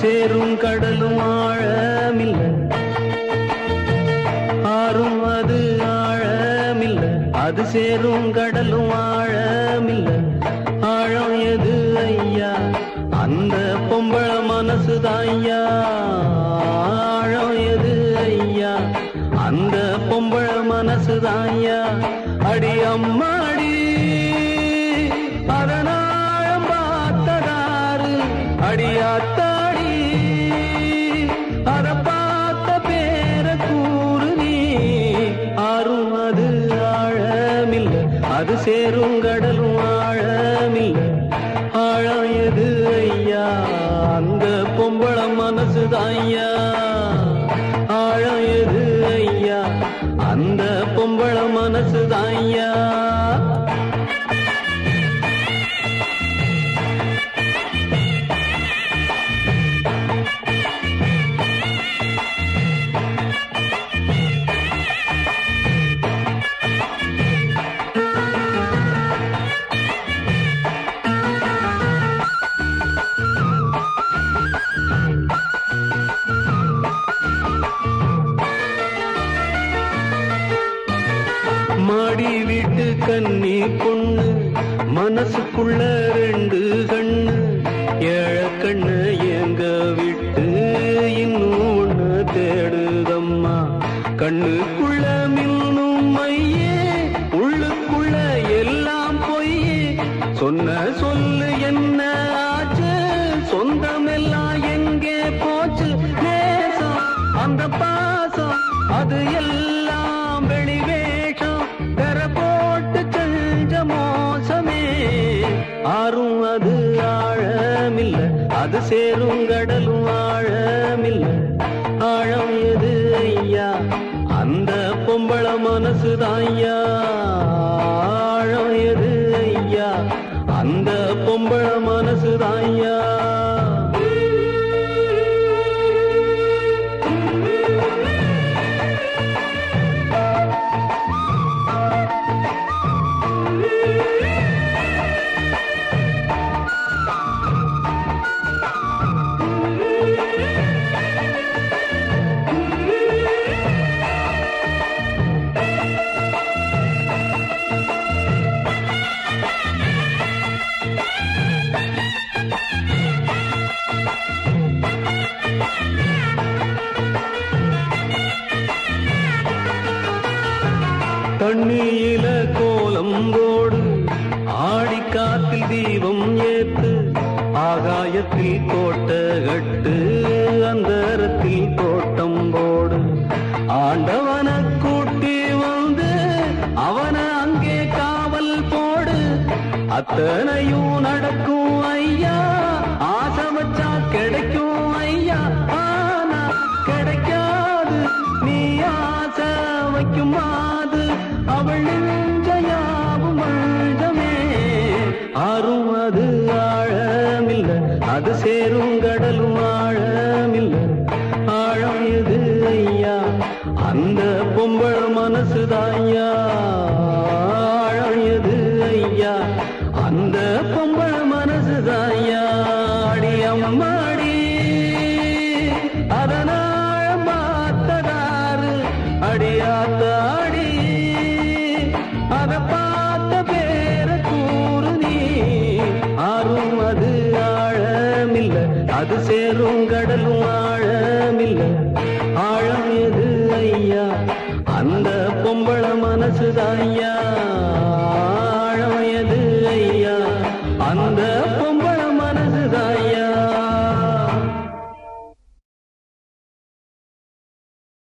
சேரும் கடலும் ஆழமில்ல ஆறும் அது ஆழமில்ல அது சேரும் கடலும் ஆழமில்ல ஆழம் எது ஐயா அந்த பொம்பள மனசுதான் ஐயா ஆழம் எது ஐயா அந்த பொம்பள மனசுதான் ஐயா அடி அம்மாடி அதனாழம் பார்த்ததாரு அடியாத்தாடி அத பார்த்த பேர கூறு நீ ஆறும் அது ஆழமில்ல அது சேரும் கடலும் ஆழமில்ல ஆழம் எது ஐயா அந்த பொம்பள மனசுதான் ஐயா ஆழம் எது ஐயா அந்த பொம்பள மனசுதான் ஐயா மாடி வீட்டு கன்னி பொண்ணு மனசுக்குள்ள ரெண்டு கண்ணு ஏழ கண்ணு எங்க விட்டு இன்னும் ஒண்ணு தேடுதம்மா கண்ணுக்குள்ள மின்னும் மையே உள்ளுக்குள்ள எல்லாம் பொய்யே சொன்ன சொல்லு என்ன ஆச்சு சொந்தம் எல்லாம் எங்கே போச்சு நேசம் அந்த பாசம் அது எல்லாம் வெளி வேஷம் கர போட்டு செஞ்ச மோசமே ஆறும் அது ஆழமில்ல அது சேரும் கடலும் ஆழமில்ல ஆழம் எது ஐயா அந்த பொம்பள மனசுதான் ஐயா ஆழம் எது ஐயா அந்த பொம்பள மனசுதான் ஐயா தண்ணியில கோலம் போடு ஆடி காத்தில் தீபம் ஏத்து ஆகாயத்தில் கோட்ட கட்டு அந்தரத்தில் தோட்டம் போடு ஆண்டவன கூட்டி வந்து அவன அங்கே காவல் போடு அத்தனையும் நடக்கும் ஐயா ஆசை வச்சா கிடைக்கும் ஐயா ஆனா கிடைக்காது நீ ஆசை வைக்கும் மாது அவள் நெஞ்சயாவும் மஞ்சமே ஆறும் அது ஆழமில்ல அது சேரும் கடலும் ஆழமில்ல ஆழம் எது ஐயா அந்த பொம்பள மனசுதான் ஐயா ஆழம் எது ஐயா அந்த பொம்பள மனசுதான் ஐயா அடி அம்மாடி அதனாழம் பார்த்ததாரு அடியாத்தாடி அத பார்த்த பேர கூறு நீ ஆறும் அது ஆழமில்ல அது சேரும் கடலும் ஆழமில்ல ஆழம் எது ஐயா அந்த பொம்பள மனசுதான் ஐயா